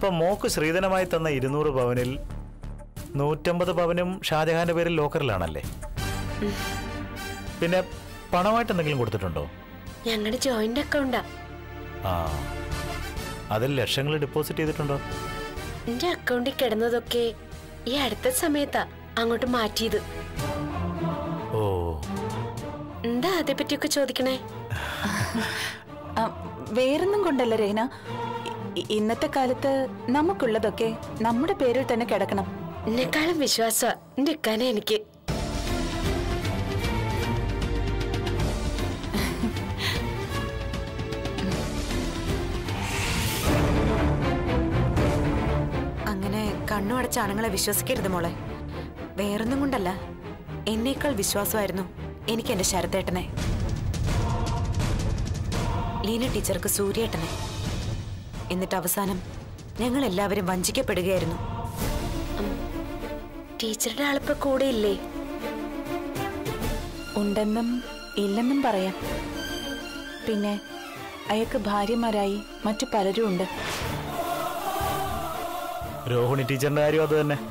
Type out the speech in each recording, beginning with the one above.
അപ്പൊ മോക്ക് ശ്രീധനമായി തന്ന ഇരുന്നൂറ് പവനിൽ നൂറ്റമ്പത് പവനും ഷാജഹാന്റെ പേരിൽ ലോക്കറിലാണല്ലേ പിന്നെ പണമായിട്ട് എന്തെങ്കിലും കൊടുത്തിട്ടുണ്ടോ ഞങ്ങളുടെ ജോയിന്റ് അക്കൗണ്ടാ ആ അതിൽ ലക്ഷങ്ങൾ ഡെപ്പോസിറ്റ് ചെയ്തിട്ടുണ്ടോ എന്റെ അക്കൗണ്ടിൽ കിടന്നതൊക്കെ ഈ അടുത്ത സമയത്താ അങ്ങോട്ട് മാറ്റിയത് ഓ എന്താ അതേപ്പറ്റിയൊക്കെ ചോദിക്കണേ ആ, വേറൊന്നും കൊണ്ടല്ല രഹന ഇ- ഇന്നത്തെ കാലത്ത് നമുക്കുള്ളതൊക്കെ നമ്മുടെ പേരിൽ തന്നെ കിടക്കണം എന്നെക്കാളും വിശ്വാസ എന്റെ ഇക്കാനെ എനിക്ക് അങ്ങനെ കണ്ണു അടച്ച ആണുങ്ങളെ വിശ്വസിക്കരുത് മോളെ വേറൊന്നും കൊണ്ടല്ല എന്നേക്കാൾ വിശ്വാസമായിരുന്നു എനിക്ക് എന്റെ ശരത്തേട്ടനെ ലീന ടീച്ചർക്ക് സൂര്യേട്ടനെ എന്നിട്ട് അവസാനം ഞങ്ങൾ എല്ലാവരും വഞ്ചിക്കപ്പെടുകയായിരുന്നു ടീച്ചറുടെ ആളിപ്പോ കൂടെ ഇല്ലേ ഉണ്ടെന്നും ഇല്ലെന്നും പറയാം പിന്നെ അയാൾക്ക് ഭാര്യമാരായി മറ്റു പലരും ഉണ്ട് രോഹിണി ടീച്ചറിന്റെ കാര്യം അത് തന്നെ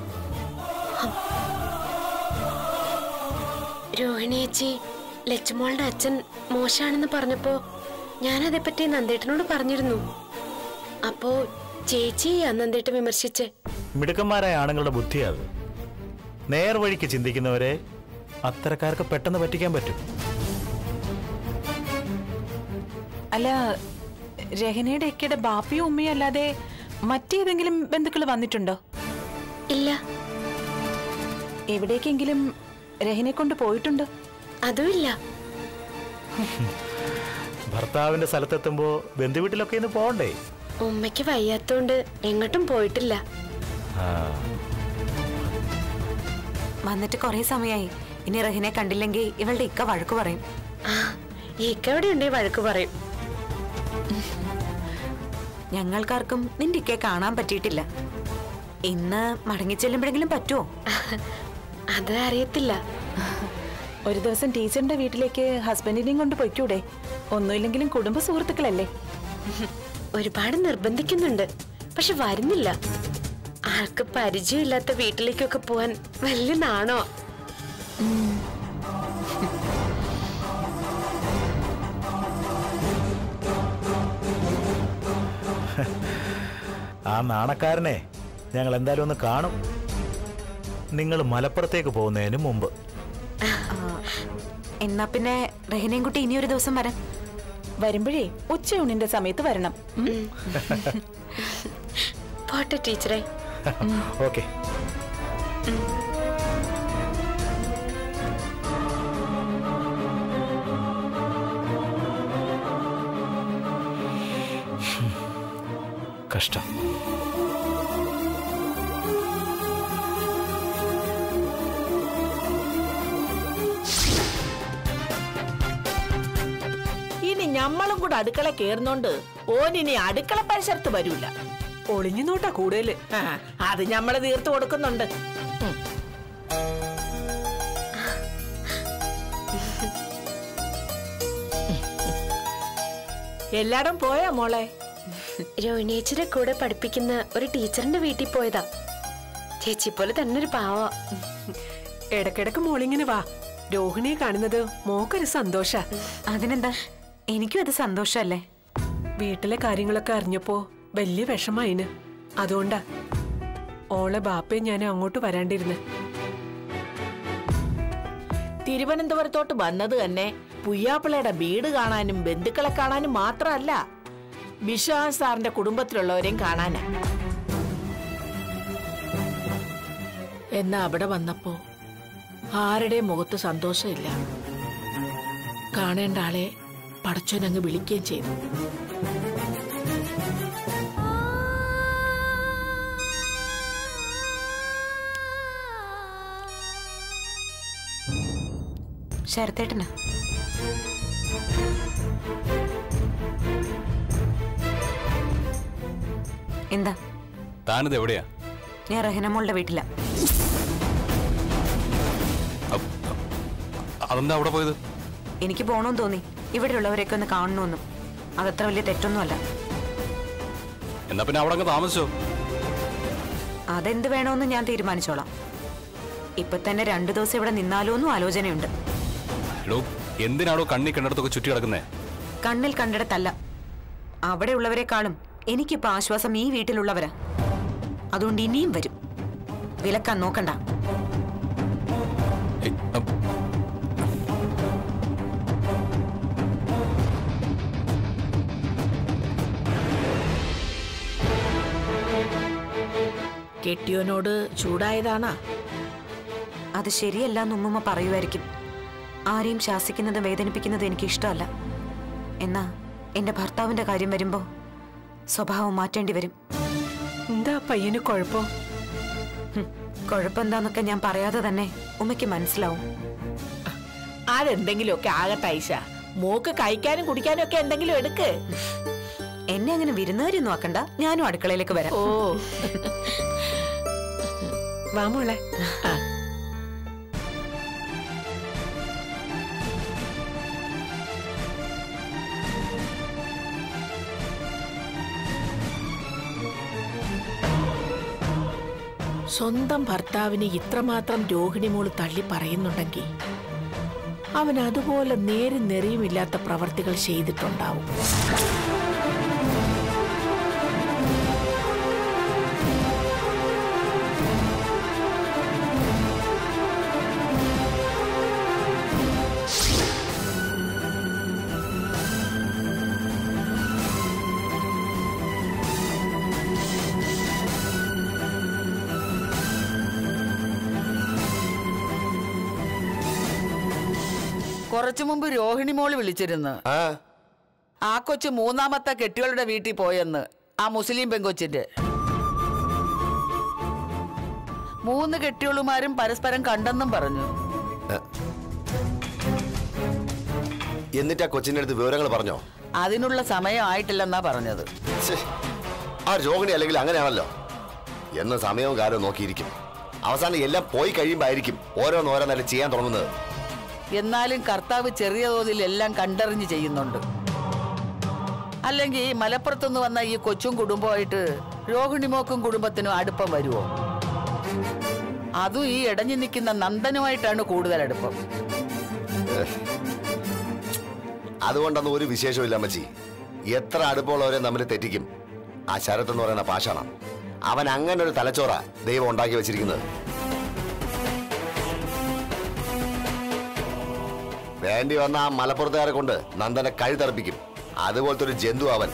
രോഹിണി ചേച്ചി ലച്ചുമോളുടെ അച്ഛൻ മോശാണെന്ന് പറഞ്ഞപ്പോ ഞാൻ അതേപ്പറ്റി നന്ദേട്ടനോട് പറഞ്ഞിരുന്നു അപ്പോ ചേച്ചി ആ നന്ദേട്ടൻ വിമർശിച്ചേ മിടുക്കന്മാരായ ആണുങ്ങളുടെ ബുദ്ധി അത് നേർവഴിക്ക് ചിന്തിക്കുന്നവരെ അത്തരക്കാർക്ക് പെട്ടെന്ന് പറ്റിക്കാൻ പറ്റും അല്ല രഹനയുടെ ഒക്കെയുടെ ബാപ്പയും ഉമ്മയും അല്ലാതെ മറ്റേതെങ്കിലും ബന്ധുക്കൾ വന്നിട്ടുണ്ടോ ഇല്ല എവിടേക്കെങ്കിലും രഹനെ കൊണ്ട് പോയിട്ടുണ്ടോ അതുമില്ല ഭർത്താവിന്റെ സ്ഥലത്തെത്തുമ്പോ ബന്ധുവീട്ടിലൊക്കെ ഇന്ന് പോകണ്ടേ ഉമ്മയ്ക്ക് വയ്യാത്തോണ്ട് എങ്ങോട്ടും പോയിട്ടില്ല ആ, വന്നിട്ട് കുറെ സമയമായി ഇനി റഹിനെ കണ്ടില്ലെങ്കിൽ ഇവളുടെ ഇക്ക വഴക്കു പറയും ആ ഇക്ക എവിടെ ഉണ്ടേ വഴക്ക് പറയും ഞങ്ങൾക്കാർക്കും നിന്റെ ഇക്കയെ കാണാൻ പറ്റിയിട്ടില്ല ഇന്ന് മടങ്ങിച്ചെല്ലുമ്പോഴെങ്കിലും പറ്റുമോ അത് അറിയത്തില്ല ഒരു ദിവസം ടീച്ചറിന്റെ വീട്ടിലേക്ക് ഹസ്ബൻഡിനെയും കൊണ്ട് പൊയ്ക്കൂടെ ഒന്നുമില്ലെങ്കിലും കുടുംബ സുഹൃത്തുക്കളല്ലേ ഒരുപാട് നിർബന്ധിക്കുന്നുണ്ട് പക്ഷെ വരുന്നില്ല ആൾക്ക് പരിചയമില്ലാത്ത വീട്ടിലേക്കൊക്കെ പോവാൻ വലിയ നാണോ ആ നാണക്കാരനെ ഞങ്ങൾ എന്തായാലും ഒന്ന് കാണും നിങ്ങൾ മലപ്പുറത്തേക്ക് പോകുന്നതിന് മുമ്പ് എന്നാ പിന്നെ റഹിനയും കുട്ടി ഇനി ഒരു ദിവസം വരാം വരുമ്പോഴേ ഉച്ചയൂണിന്റെ സമയത്ത് വരണം ഉം? പോട്ടെ ടീച്ചറെ ഓക്കെ കഷ്ടം ഇനി ഞമ്മളും കൂടെ അടുക്കള കേറുന്നോണ്ട് ഓനിനി അടുക്കള പരിസരത്ത് വരൂല ഒളിഞ്ഞു നോട്ടാ കൂടുതല് ആ, അത് ഞമ്മള് തീർത്തു കൊടുക്കുന്നുണ്ട് ഉം. എല്ലാടും പോയാ മോളെ രോഹിണിയേച്ചിയുടെ കൂടെ പഠിപ്പിക്കുന്ന ഒരു ടീച്ചറിന്റെ വീട്ടിൽ പോയതാ ചേച്ചി പോലെ തന്നെ ഒരു പാവ ഇടക്കിടക്ക് മോളിങ്ങനെ വാ രോഹിണിയെ കാണുന്നത് മോക്കൊരു സന്തോഷ അതിനെന്താ എനിക്കും അത് സന്തോഷല്ലേ വീട്ടിലെ കാര്യങ്ങളൊക്കെ അറിഞ്ഞപ്പോ വലിയ വിഷമായിന് അതുകൊണ്ടാ ഓളെ ബാപ്പയും ഞാൻ അങ്ങോട്ട് വരാണ്ടിരുന്ന് തിരുവനന്തപുരത്തോട്ട് വന്നത് തന്നെ പുയ്യാപ്പിളയുടെ വീട് കാണാനും ബന്ധുക്കളെ കാണാനും മാത്രമല്ല വിശ്വാസ് സാറിന്റെ കുടുംബത്തിലുള്ളവരെയും കാണാനാ എന്നാ അവിടെ വന്നപ്പോ ആരുടെയും മുഖത്ത് സന്തോഷമില്ല കാണേണ്ട ആളെ പടച്ചോനങ്ങ് വിളിക്കുകയും ചെയ്തു ശരത്തേട്ടന് എന്താ താനിത് എവിടെയാ ഞാൻ റഹിനമോളുടെ വീട്ടില അ- അ- അതെന്താ അവിടെ പോയത് എനിക്ക് പോണമെന്ന് തോന്നി ഇവിടെയുള്ളവരെയൊക്കെ ഒന്ന് കാണണമെന്നും അതത്ര വലിയ തെറ്റൊന്നുമല്ല എന്നാ പിന്നെ അവിടെ അങ്ങ് താമസിച്ചോ അതെന്ത് വേണമെന്ന് ഞാൻ തീരുമാനിച്ചോളാം ഇപ്പൊ തന്നെ രണ്ടു ദിവസം ഇവിടെ നിന്നാലോ എന്നും ആലോചനയുണ്ട് എടോ എന്തിനാണോ കണ്ണി കണ്ടിടത്തൊക്കെ ചുറ്റി കിടക്കുന്നേ കണ്ണിൽ കണ്ടിടത്തല്ല അവിടെയുള്ളവരെക്കാളും എനിക്കിപ്പോ ആശ്വാസം ഈ വീട്ടിലുള്ളവരാ അതുകൊണ്ട് ഇനിയും വരും വിലക്കാൻ നോക്കണ്ട ഏയ്, അപ്പ്, കെട്ടിയോനോട് ചൂടായതാണാ അത് ശരിയല്ല എന്ന് ഉമ്മുമ്മ പറയുമായിരിക്കും ആരെയും ശാസിക്കുന്നത് വേദനിപ്പിക്കുന്നത് എനിക്ക് ഇഷ്ടമല്ല എന്നാ എന്റെ ഭർത്താവിന്റെ കാര്യം വരുമ്പോ സ്വഭാവം മാറ്റേണ്ടി വരും എന്താ പയ്യന് കുഴപ്പം ഹും, കുഴപ്പമെന്താന്നൊക്കെ ഞാൻ പറയാതെ തന്നെ ഉമ്മയ്ക്ക് മനസ്സിലാവും അതെന്തെങ്കിലുമൊക്കെ ആകട്ടെ ഐഷ മോക്ക് കഴിക്കാനും കുടിക്കാനും ഒക്കെ എന്തെങ്കിലും എടുക്ക് എന്നെ അങ്ങനെ വിരുന്നുകാരൊന്നും ആക്കണ്ട ഞാനും അടുക്കളയിലേക്ക് വരാം ഓ വാ മോളെ സ്വന്തം ഭർത്താവിനെ ഇത്രമാത്രം രോഹിണി മോള് തള്ളി പറയുന്നുണ്ടെങ്കിൽ അവൻ അതുപോലെ നേരും നെറിയുമില്ലാത്ത പ്രവർത്തികൾ ചെയ്തിട്ടുണ്ടാവും കുറച്ചു മുമ്പ് രോഹിണി മോള് വിളിച്ചിരുന്നു ആ കൊച്ചു മൂന്നാമത്തെ കെട്ടികളുടെ വീട്ടിൽ പോയെന്ന് ആ മുസ്ലിം പെങ്കൊച്ചിന്റെ മൂന്ന് കെട്ടികളുമാരും പരസ്പരം കണ്ടെന്നും പറഞ്ഞു എന്നിട്ട് ആ കൊച്ചിന്റെ അടുത്ത് വിവരങ്ങൾ പറഞ്ഞോ അതിനുള്ള സമയം ആയിട്ടില്ലെന്നാ പറഞ്ഞത് ഛെ, ആ രോഹിണി അല്ലെങ്കിൽ അങ്ങനെയാണല്ലോ എന്ന സമയവും കാലവും നോക്കിയിരിക്കും അവസാനം എല്ലാം പോയി കഴിയുമ്പോഴായിരിക്കും ഓരോന്നോരോന്നല്ല ചെയ്യാൻ തുടങ്ങുന്നത് എന്നാലും കർത്താവ് ചെറിയ തോതിൽ എല്ലാം കണ്ടറിഞ്ഞ് ചെയ്യുന്നുണ്ട് അല്ലെങ്കിൽ മലപ്പുറത്തുനിന്ന് വന്ന ഈ കൊച്ചും കുടുംബമായിട്ട് രോഹിണിമോക്കും കുടുംബത്തിനും അടുപ്പം വരുമോ അതും ഈ ഇടഞ്ഞു നിൽക്കുന്ന നന്ദനുമായിട്ടാണ് കൂടുതൽ അടുപ്പം അതുകൊണ്ടൊന്നും ഒരു വിശേഷവും ഇല്ല അമ്മച്ചി എത്ര അടുപ്പമുള്ളവരെ നമ്മൾ തെറ്റിക്കും ആ ശരത്ത് എന്ന് പറയുന്ന പാഷാണം അവൻ അങ്ങനെ ഒരു തലച്ചോറ ദൈവം ഉണ്ടാക്കി വെച്ചിരിക്കുന്നത് വേണ്ടി വന്ന ആ മലപ്പുറത്തുകാരെ കൊണ്ട് നന്ദനെ കഴുത്തറപ്പിക്കും അതുപോലത്തെ ഒരു ജന്തു അവൻ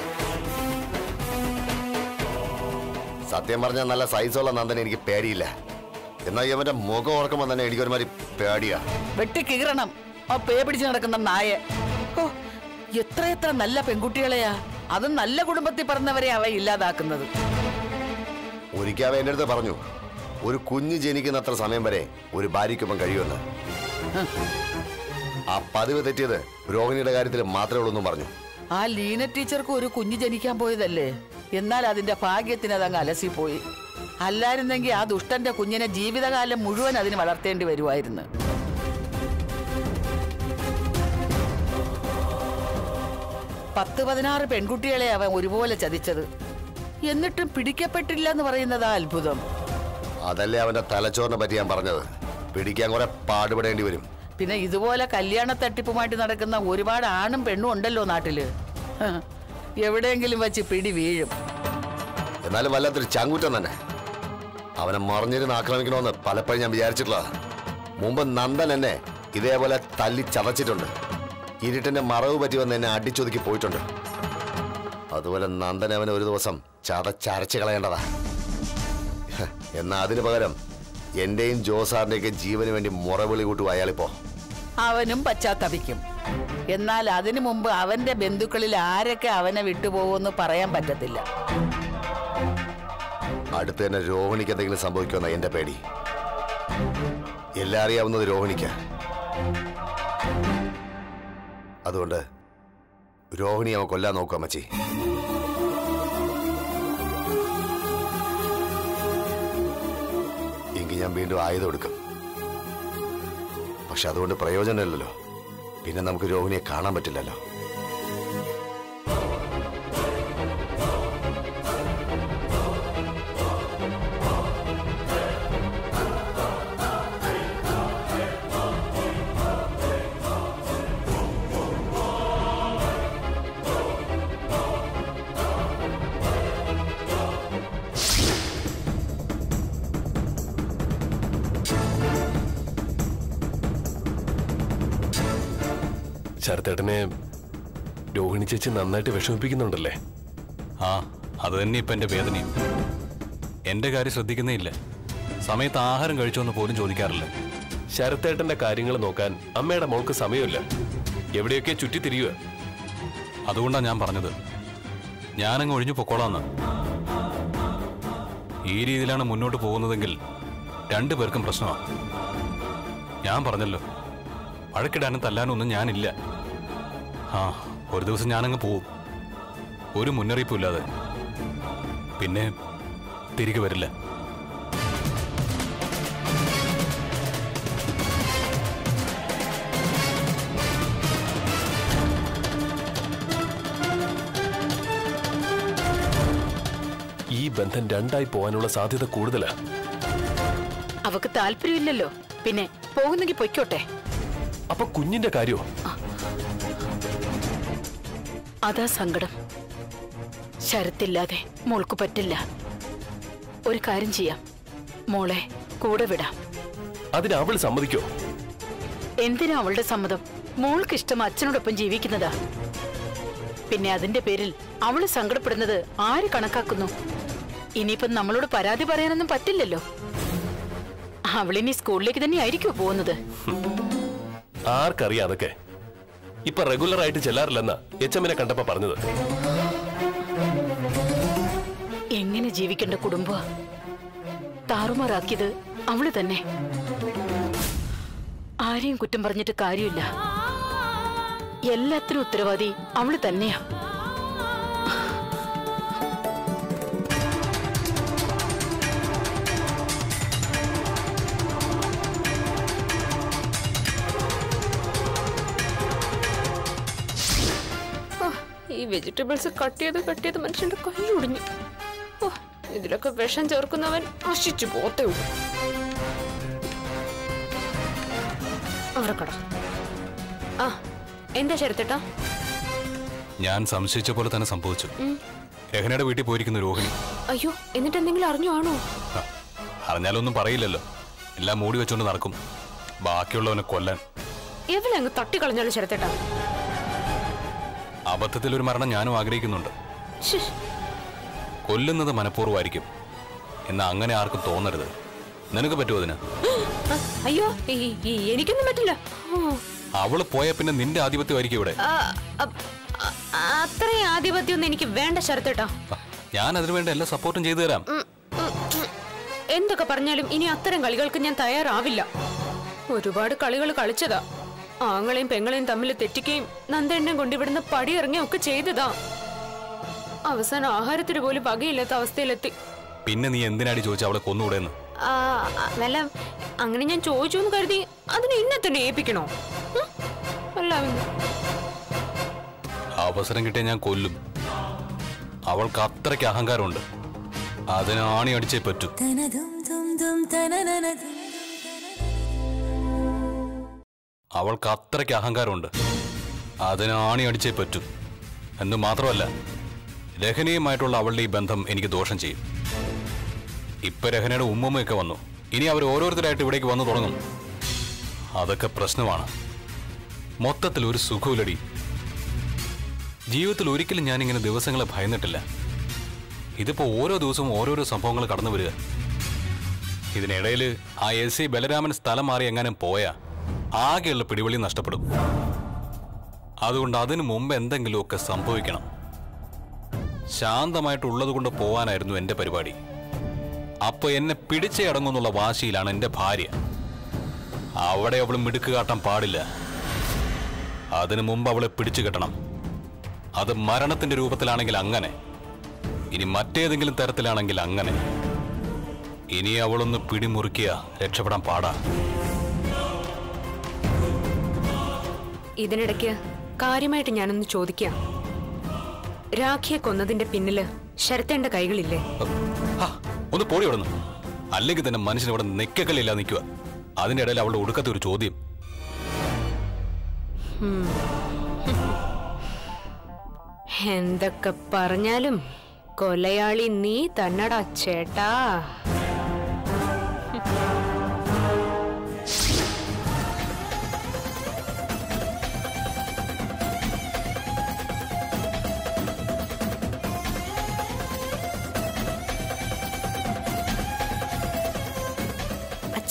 സത്യം പറഞ്ഞാൽ നല്ല സൈസുള്ള നന്ദനെ എനിക്ക് പേടിയില്ല എന്നാൽ ഇവന്റെ മുഖം ഓർക്കുമ്പോൾ തന്നെ എനിക്കൊരുമാതിരി പേടിയാ വെട്ടി കീറണം ആ പേ പിടിച്ച് നടക്കുന്ന നായ ഓ എത്ര എത്ര നല്ല പെൺകുട്ടികളെയാ അതും നല്ല കുടുംബത്തിൽ പറഞ്ഞവരെ അവ ഇല്ലാതാക്കുന്നത് ഒരിക്കൽ അവൻ എൻ്റെ അടുത്ത് പറഞ്ഞു ഒരു കുഞ്ഞ് ജനിക്കുന്നത്ര സമയം വരെ ഒരു ഭാര്യയ്ക്കൊപ്പം കഴിയുമെന്ന് ആ പതിവ് തെറ്റിയത് രോഹിണിയുടെ കാര്യത്തിൽ മാത്രമേ ഉള്ളൂ എന്നും പറഞ്ഞു ആ ലീന ടീച്ചർക്ക് ഒരു കുഞ്ഞ് ജനിക്കാൻ പോയതല്ലേ എന്നാൽ അതിന്റെ ഭാഗ്യത്തിന് അതങ്ങ് അലസിപ്പോയി അല്ലായിരുന്നെങ്കിൽ ആ ദുഷ്ടന്റെ കുഞ്ഞിനെ ജീവിതകാലം മുഴുവൻ അതിന് വളർത്തേണ്ടി വരുമായിരുന്നു പത്ത് പതിനാറ് പെൺകുട്ടികളെ അവൻ ഒരുപോലെ ചതിച്ചത് എന്നിട്ടും പിടിക്കപ്പെട്ടില്ല എന്ന് പറയുന്നതാ അത്ഭുതം അതല്ലേ അവന്റെ തലച്ചോറിനെ പറ്റി ഞാൻ പറഞ്ഞത് പിടിക്കാൻ കുറെ പാടുപെടേണ്ടി വരും പിന്നെ ഇതുപോലെ കല്യാണ തട്ടിപ്പുമായിട്ട് നടക്കുന്ന ഒരുപാട് ആണും പെണ്ണും ഉണ്ടല്ലോ നാട്ടില് ഹ, എവിടെയെങ്കിലും വെച്ച് പിടി വീഴും എന്നാലും വല്ലാത്തൊരു ചങ്കുറ്റം തന്നെ അവനെ മറിഞ്ഞിരുന്ന് ആക്രമിക്കണമെന്ന് പലപ്പോഴും ഞാൻ വിചാരിച്ചിട്ടുള്ള മുമ്പ് നന്ദൻ എന്നെ ഇതേപോലെ തല്ലി ചതച്ചിട്ടുണ്ട് ഇരുട്ടിന്റെ മറവ് പറ്റി വന്ന് എന്നെ അടിച്ചൊതുക്കി പോയിട്ടുണ്ട് അതുപോലെ നന്ദൻ അവനെ ഒരു ദിവസം ചതച്ചരച്ച് കളയേണ്ടതാ ഹ, എന്നാ അതിനു പകരം എന്റെയും ജോസാറിന്റെയൊക്കെ ജീവന് വേണ്ടി മുറവിളി കൂട്ടും അയാളിപ്പോ അവനും പശ്ചാത്തപിക്കും എന്നാൽ അതിനു മുമ്പ് അവന്റെ ബന്ധുക്കളിൽ ആരൊക്കെ അവനെ വിട്ടുപോകുമെന്ന് പറയാൻ പറ്റത്തില്ല അടുത്ത് തന്നെ രോഹിണിക്ക് എന്തെങ്കിലും സംഭവിക്കുമെന്ന എന്റെ പേടി എല്ലാം അറിയാവുന്നത് രോഹിണിക്ക് അതുകൊണ്ട് രോഹിണി അവൻ കൊല്ലാൻ നോക്കുക അമ്മച്ചി എങ്കിൽ ഞാൻ വീണ്ടും ആയുധം എടുക്കും പക്ഷെ അതുകൊണ്ട് പ്രയോജനമില്ലല്ലോ പിന്നെ നമുക്ക് രോഹിണിയെ കാണാൻ പറ്റില്ലല്ലോ ശരത്തേട്ടനെ രോഹിണി ചേച്ചി നന്നായിട്ട് വിഷമിപ്പിക്കുന്നുണ്ടല്ലേ ആ അത് തന്നെ ഇപ്പൊ എന്റെ വേദനയും എന്റെ കാര്യം ശ്രദ്ധിക്കുന്നേ ഇല്ല സമയത്ത് ആഹാരം കഴിച്ചോന്ന് പോലും ചോദിക്കാറില്ല ശരത്തേട്ടന്റെ കാര്യങ്ങൾ നോക്കാൻ അമ്മയുടെ മോൾക്ക് സമയമില്ല എവിടെയൊക്കെ ചുറ്റിത്തിരിയുക അതുകൊണ്ടാണ് ഞാൻ പറഞ്ഞത് ഞാനങ്ങ് ഒഴിഞ്ഞു പൊക്കോളാന്ന് ഈ രീതിയിലാണ് മുന്നോട്ട് പോകുന്നതെങ്കിൽ രണ്ടു പേർക്കും പ്രശ്നമാണ് ഞാൻ പറഞ്ഞല്ലോ വഴക്കിടാനും തല്ലാനും ഒന്നും ഞാനില്ല ആ ഒരു ദിവസം ഞാനങ്ങ് പോവും ഒരു മുന്നറിയിപ്പും ഇല്ലാതെ പിന്നെ തിരികെ വരില്ല ഈ ബന്ധം രണ്ടായി പോകാനുള്ള സാധ്യത കൂടുതലാ അവക്ക് താല്പര്യമില്ലല്ലോ പിന്നെ പോകുന്നെങ്കിൽ പൊയ്ക്കോട്ടെ അപ്പൊ കുഞ്ഞിന്റെ കാര്യമോ അതാ സങ്കടം ശരത്തില്ലാതെ മോൾക്ക് പറ്റില്ല ഒരു കാര്യം ചെയ്യാം മോളെ കൂടെ വിടാം അതിന് അവൾ സമ്മതിക്കോ എന്തിനാ അവളുടെ സമ്മതം മോൾക്ക് ഇഷ്ടം അച്ഛനോടൊപ്പം ജീവിക്കുന്നതാ പിന്നെ അതിന്റെ പേരിൽ അവള് സങ്കടപ്പെടുന്നത് ആര് കണക്കാക്കുന്നു ഇനിയിപ്പം നമ്മളോട് പരാതി പറയാനൊന്നും പറ്റില്ലല്ലോ അവളിനി സ്കൂളിലേക്ക് തന്നെ ആയിരിക്കുമോ പോകുന്നത് ആർക്കറിയാം അതൊക്കെ ഇപ്പൊ റെഗുലർ ആയിട്ട് ചെല്ലാറില്ലെന്നാ എച്ച് എമ്മിനെ കണ്ടപ്പോ പറഞ്ഞത് എങ്ങനെ ജീവിക്കേണ്ട കുടുംബ താറുമാറാക്കിയത് അവള് തന്നെ ആരെയും കുറ്റം പറഞ്ഞിട്ട് കാര്യമില്ല എല്ലാത്തിനും ഉത്തരവാദി അവള് തന്നെയാ ഓ, ഈ വെജിറ്റബിൾസ് കട്ട് ചെയ്ത് കട്ട് ചെയ്ത് മനുഷ്യന്റെ കൈ ഒടിഞ്ഞു ഓ, ഇതിലൊക്കെ വിഷം ചേർക്കുന്നവൻ നശിച്ചു പോത്തേ ഉള്ളൂ അവിടെ കട ആ എന്താ ശരത്തേട്ടാ ഞാൻ സംശയിച്ച പോലെ തന്നെ സംഭവിച്ചു രഹനയുടെ വീട്ടിൽ പോയിരിക്കുന്ന രോഹിണി അയ്യോ എന്നിട്ട് എന്തെങ്കിലും അറിഞ്ഞു ആണോ ആ, അറിഞ്ഞാലൊന്നും പറയില്ലല്ലോ എല്ലാം മൂടി വെച്ചുകൊണ്ട് നടക്കും ബാക്കിയുള്ളവനെ കൊല്ലാൻ എവിടെ അങ്ങ് തട്ടിക്കളഞ്ഞാലോ ശരത്തേട്ടാ അബദ്ധത്തിൽ ഒരു മരണം ഞാനും ആഗ്രഹിക്കുന്നുണ്ട് കൊല്ലുന്നത് മനഃപൂർവ്വമായിരിക്കും എന്നാ അങ്ങനെ ആർക്കും തോന്നരുത് നിനക്ക് പറ്റുമോ അതിന് ആ, അയ്യോ ഈ- ഈ- എനിക്കൊന്നും പറ്റില്ല ഓ, അവള് പോയ പിന്നെ നിന്റെ ആധിപത്യമായിരിക്കും ഇവിടെ ആ, അ- അ- അത്രയും ആധിപത്യമൊന്നും എനിക്ക് വേണ്ട ശരത്തേട്ടാ ആ, ഞാൻ അതിനു വേണ്ട എല്ലാ സപ്പോർട്ടും ചെയ്തു തരാം ഉം, ഉം, ഉം. എന്തൊക്കെ പറഞ്ഞാലും ഇനി അത്തരം കളികൾക്ക് ഞാൻ തയ്യാറാവില്ല ഒരുപാട് കളികൾ കളിച്ചതാ ആങ്ങളെയും പെങ്ങളെയും തമ്മിൽ തെറ്റിക്കുകയും നന്ദേണ്ണയും കൊണ്ടിവിടുന്ന് പടിയിറങ്ങുകയും ഒക്കെ ചെയ്തതാ അവസാനം ആഹാരത്തിന് പോലും വകയില്ലാത്ത അവസ്ഥയിലെത്തി പിന്നെ നീ എന്തിനാടി ചോദിച്ചു അവളെ കൊന്നുകൂടെന്ന് ആ, ആ, വല്ല അങ്ങനെ ഞാൻ ചോദിച്ചു എന്ന് കരുതി അതിനെ ഇന്നെ തന്നെ ഏൽപ്പിക്കണോ ഉം? അല്ല പിന്നെ. അവസരം കിട്ടിയാൽ ഞാൻ കൊല്ലും അവൾക്ക് അത്രയ്ക്ക് അഹങ്കാരമുണ്ട് അതിന് ആണി അടിച്ചേ പറ്റൂ അവൾക്ക് അത്രയ്ക്ക് അഹങ്കാരമുണ്ട് അതിന് ആണി അടിച്ചേ പറ്റൂ എന്ന് മാത്രമല്ല രഹനയുമായിട്ടുള്ള അവളുടെ ഈ ബന്ധം എനിക്ക് ദോഷം ചെയ്യും ഇപ്പൊ രഹനയുടെ ഉമ്മമ്മയൊക്കെ വന്നു ഇനി അവർ ഓരോരുത്തരായിട്ട് ഇവിടേക്ക് വന്നു തുടങ്ങും അതൊക്കെ പ്രശ്നമാണ് മൊത്തത്തിൽ ഒരു സുഖമില്ലടി ജീവിതത്തിൽ ഒരിക്കലും ഞാനിങ്ങനെ ദിവസങ്ങളെ ഭയന്നിട്ടില്ല ഇതിപ്പോ ഓരോ ദിവസവും ഓരോരോ സംഭവങ്ങൾ കടന്നു വരിക ഇതിനിടയിൽ ആ എസ് സി ബലരാമൻ സ്ഥലം മാറി എങ്ങാനും പോയാ ആകെയുള്ള പിടിവള്ളി നഷ്ടപ്പെടും അതുകൊണ്ട് അതിനു മുമ്പ് എന്തെങ്കിലുമൊക്കെ സംഭവിക്കണം ശാന്തമായിട്ടുള്ളത് കൊണ്ട് പോവാനായിരുന്നു എന്റെ പരിപാടി അപ്പൊ എന്നെ പിടിച്ചേ അടങ്ങുന്നുള്ള വാശിയിലാണ് എന്റെ ഭാര്യ അവിടെ അവൾ മിടുക്ക് കാട്ടാൻ പാടില്ല അതിനു മുമ്പ് അവളെ പിടിച്ചു കെട്ടണം അത് മരണത്തിന്റെ രൂപത്തിലാണെങ്കിൽ അങ്ങനെ ഇനി മറ്റേതെങ്കിലും തരത്തിലാണെങ്കിൽ അങ്ങനെ ഇനി അവളൊന്ന് പിടിമുറുക്കിയ രക്ഷപ്പെടാൻ പാടാ ഇതിനിടയ്ക്ക് കാര്യമായിട്ട് ഞാനൊന്ന് ചോദിക്കാം രാഖിയെ കൊന്നതിന്റെ പിന്നില് ശരത്തേണ്ട കൈകളില്ലേ ഹാ, ഒന്ന് പോടി വിടുന്നു അല്ലെങ്കിൽ തന്നെ മനുഷ്യൻ ഇവിടെ നിക്കക്കല്ലില്ല നിൽക്കുക അതിന്റെ ഇടയിൽ അവളുടെ ഒടുക്കത്തെ ഒരു ചോദ്യം എന്തൊക്കെ പറഞ്ഞാലും കൊലയാളി നീ തന്നടാ ചേട്ടാ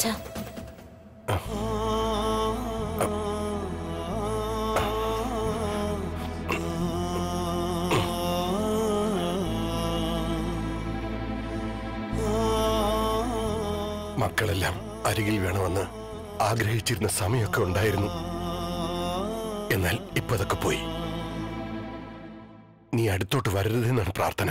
അച്ഛാ മക്കളെല്ലാം അരികിൽ വേണമെന്ന് ആഗ്രഹിച്ചിരുന്ന സമയമൊക്കെ ഉണ്ടായിരുന്നു എന്നാൽ ഇപ്പൊ അതൊക്കെ പോയി നീ അടുത്തോട്ട് വരരുതെന്നാണ് പ്രാർത്ഥന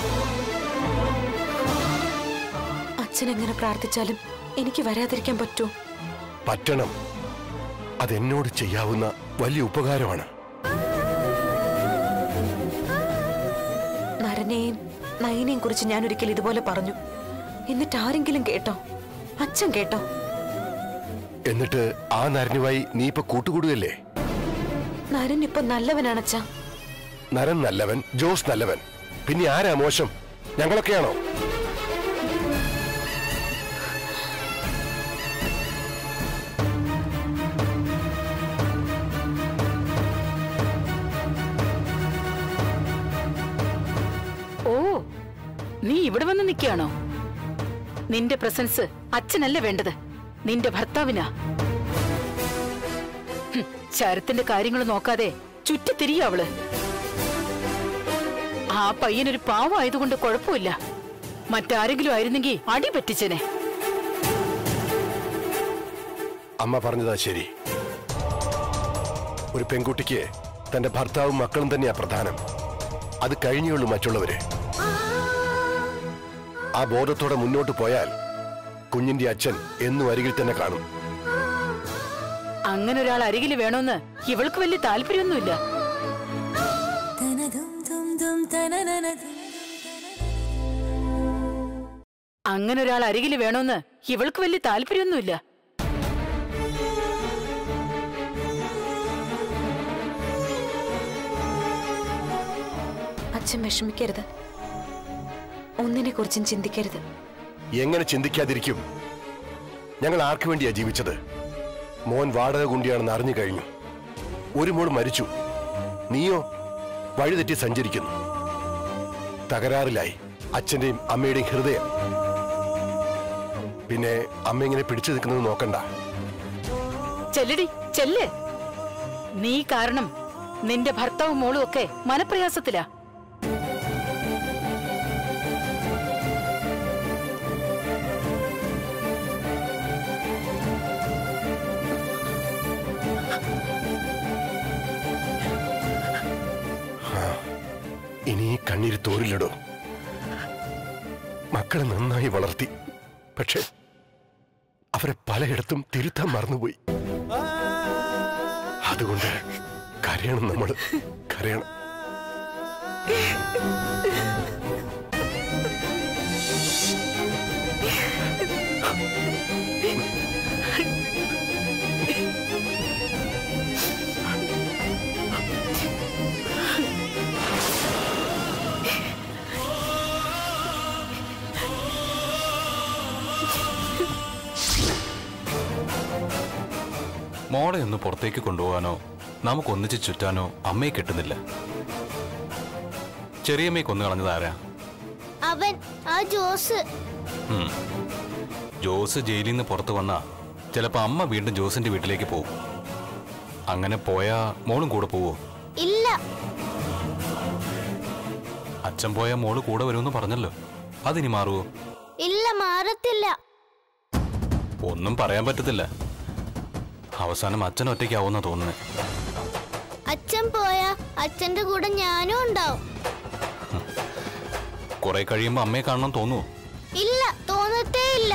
അച്ഛൻ എങ്ങനെ പ്രാർത്ഥിച്ചാലും എനിക്ക് വരാതിരിക്കാൻ പറ്റുമോ പറ്റണം അതെന്നോട് ചെയ്യാവുന്ന വലിയ ഉപകാരമാണ് നരനെയും നയനെയും കുറിച്ച് ഞാൻ ഒരിക്കൽ ഇതുപോലെ പറഞ്ഞു എന്നിട്ട് ആരെങ്കിലും കേട്ടോ അച്ഛൻ കേട്ടോ എന്നിട്ട് ആ നരനുമായി നീ ഇപ്പൊ കൂട്ടുകൂടുകയല്ലേ നരൻ ഇപ്പൊ നല്ലവനാണ് അച്ഛാ നരൻ നല്ലവൻ ജോസ് നല്ലവൻ പിന്നെ ആരാ മോശം ഞങ്ങളൊക്കെയാണോ ഓ നീ ഇവിടെ വന്ന് നിൽക്കുകയാണോ നിന്റെ പ്രസൻസ് അച്ഛനല്ല വേണ്ടത് നിന്റെ ഭർത്താവിനാ ഹും, ശരത്തിന്റെ കാര്യങ്ങൾ നോക്കാതെ ചുറ്റിത്തിരിയ അവള് ആ പയ്യനൊരു പാവമായതുകൊണ്ട് കുഴപ്പമില്ല മറ്റാരെങ്കിലും ആയിരുന്നെങ്കിൽ അടി പറ്റിച്ചനെ അമ്മ പറഞ്ഞതാ ശരി ഒരു പെൺകുട്ടിക്ക് തന്റെ ഭർത്താവും മക്കളും തന്നെയാ പ്രധാനം അത് കഴിഞ്ഞുള്ളൂ മറ്റുള്ളവര് ആ ബോധത്തോടെ മുന്നോട്ട് പോയാൽ കുഞ്ഞിന്റെ അച്ഛൻ എന്നും അരികിൽ തന്നെ കാണും അങ്ങനെ ഒരാൾ അരികിൽ വേണമെന്ന് ഇവൾക്ക് വലിയ താല്പര്യമൊന്നുമില്ല അങ്ങനെ ഒരാൾ അരികിൽ വേണമെന്ന് ഇവൾക്ക് വലിയ താല്പര്യമൊന്നുമില്ല അച്ഛൻ വിഷമിക്കരുത് ഒന്നിനെ കുറിച്ചും ചിന്തിക്കരുത് എങ്ങനെ ചിന്തിക്കാതിരിക്കും ഞങ്ങൾ ആർക്കു വേണ്ടിയാ ജീവിച്ചത് മോൻ വാടക കുണ്ടിയാണെന്ന് അറിഞ്ഞു കഴിഞ്ഞു ഒരു മോൾ മരിച്ചു നീയോ വഴിതെറ്റി സഞ്ചരിക്കുന്നു തകരാറിലായി അച്ഛന്റെയും അമ്മയുടെയും ഹൃദയം പിന്നെ അമ്മ ഇങ്ങനെ പിടിച്ചു നിൽക്കുന്നത് നോക്കണ്ട ചെല്ലടി ചെല്ല് നീ കാരണം നിന്റെ ഭർത്താവും മോളും ഒക്കെ മനപ്രയാസത്തിലാ ഇനി ഈ കണ്ണീര് തോരില്ലടോ മക്കളെ നന്നായി വളർത്തി പക്ഷെ അവരെ പലയിടത്തും തിരുത്താൻ മറന്നുപോയി അതുകൊണ്ട് കരയണം നമ്മൾ കരയണം മോളെ ഒന്ന് പുറത്തേക്ക് കൊണ്ടുപോകാനോ നമുക്ക് ഒന്നിച്ച് ചുറ്റാനോ അമ്മയെ കിട്ടുന്നില്ല ചെറിയമ്മയെ കൊന്നു കളഞ്ഞത് ആരാ അവൻ ആ ജോസ് ഉം. ജോസ് ജയിലിൽ നിന്ന് പുറത്തു വന്നാ ചിലപ്പോ അമ്മ വീണ്ടും ജോസിന്റെ വീട്ടിലേക്ക് പോകും അങ്ങനെ പോയാ മോളും കൂടെ പോവോ ഇല്ല അച്ഛൻ പോയാ മോള് കൂടെ വരുമെന്ന് പറഞ്ഞല്ലോ അതിനി മാറുവോ ഇല്ല മാറത്തില്ല ഒന്നും പറയാൻ പറ്റത്തില്ല അവസാനം അച്ഛൻ ഒറ്റയ്ക്കാവുന്ന തോന്നുന്നത് അച്ഛൻ പോയാ അച്ഛന്റെ കൂടെ ഞാനും ഉണ്ടാവും കുറെ കഴിയുമ്പോ അമ്മയെ കാണണം തോന്നുവോ ഇല്ല തോന്നത്തേ ഇല്ല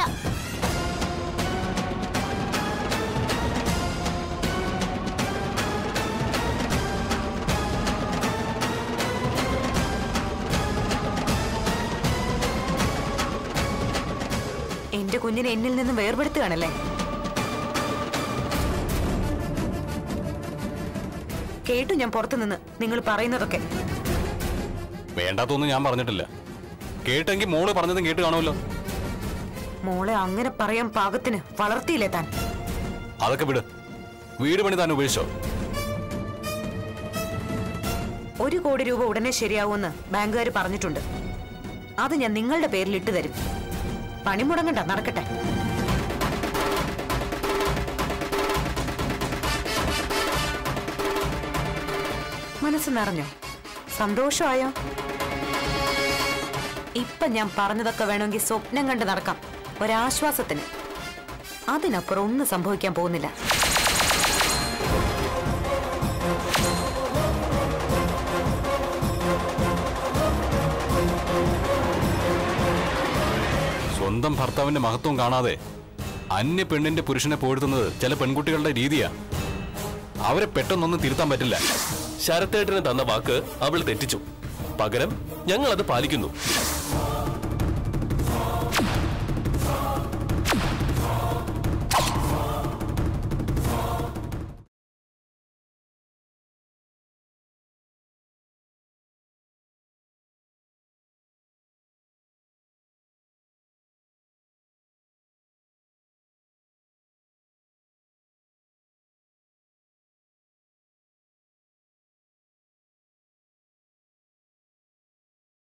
എന്റെ കുഞ്ഞിനെ എന്നിൽ നിന്ന് വേർപെടുത്തുകയാണല്ലേ കേട്ടു ഞാൻ പുറത്തു നിന്ന് നിങ്ങൾ പറയുന്നതൊക്കെ വേണ്ടാത്തൊന്നും ഞാൻ പറഞ്ഞിട്ടില്ല കേട്ടെങ്കിൽ മോള് പറഞ്ഞതും കേട്ട് കാണുമല്ലോ മോളെ അങ്ങനെ പറയാൻ പാകത്തിന് വളർത്തിയില്ലേ താൻ അതൊക്കെ വിട് വീട് പണി താൻ ഉപേക്ഷിച്ചോ ഒരു കോടി രൂപ ഉടനെ ശരിയാവുമെന്ന് ബാങ്കുകാർ പറഞ്ഞിട്ടുണ്ട് അത് ഞാൻ നിങ്ങളുടെ പേരിൽ ഇട്ടു തരും പണി മുടങ്ങണ്ട നടക്കട്ടെ മനസ്സ് നിറഞ്ഞോ സന്തോഷമായോ ഇപ്പൊ ഞാൻ പറഞ്ഞതൊക്കെ വേണമെങ്കിൽ സ്വപ്നം കണ്ട് നടക്കാം ഒരാശ്വാസത്തിന് അതിനപ്പുറം ഒന്നും സംഭവിക്കാൻ പോകുന്നില്ല സ്വന്തം ഭർത്താവിന്റെ മഹത്വം കാണാതെ അന്യ പെണ്ണിന്റെ പുരുഷനെ പോഴ്ത്തുന്നത് ചില പെൺകുട്ടികളുടെ രീതിയാ അവരെ പെട്ടെന്നൊന്നും തിരുത്താൻ പറ്റില്ല ശരത്തേട്ടന് തന്ന വാക്ക് അവൾ തെറ്റിച്ചു പകരം ഞങ്ങൾ അത് പാലിക്കുന്നു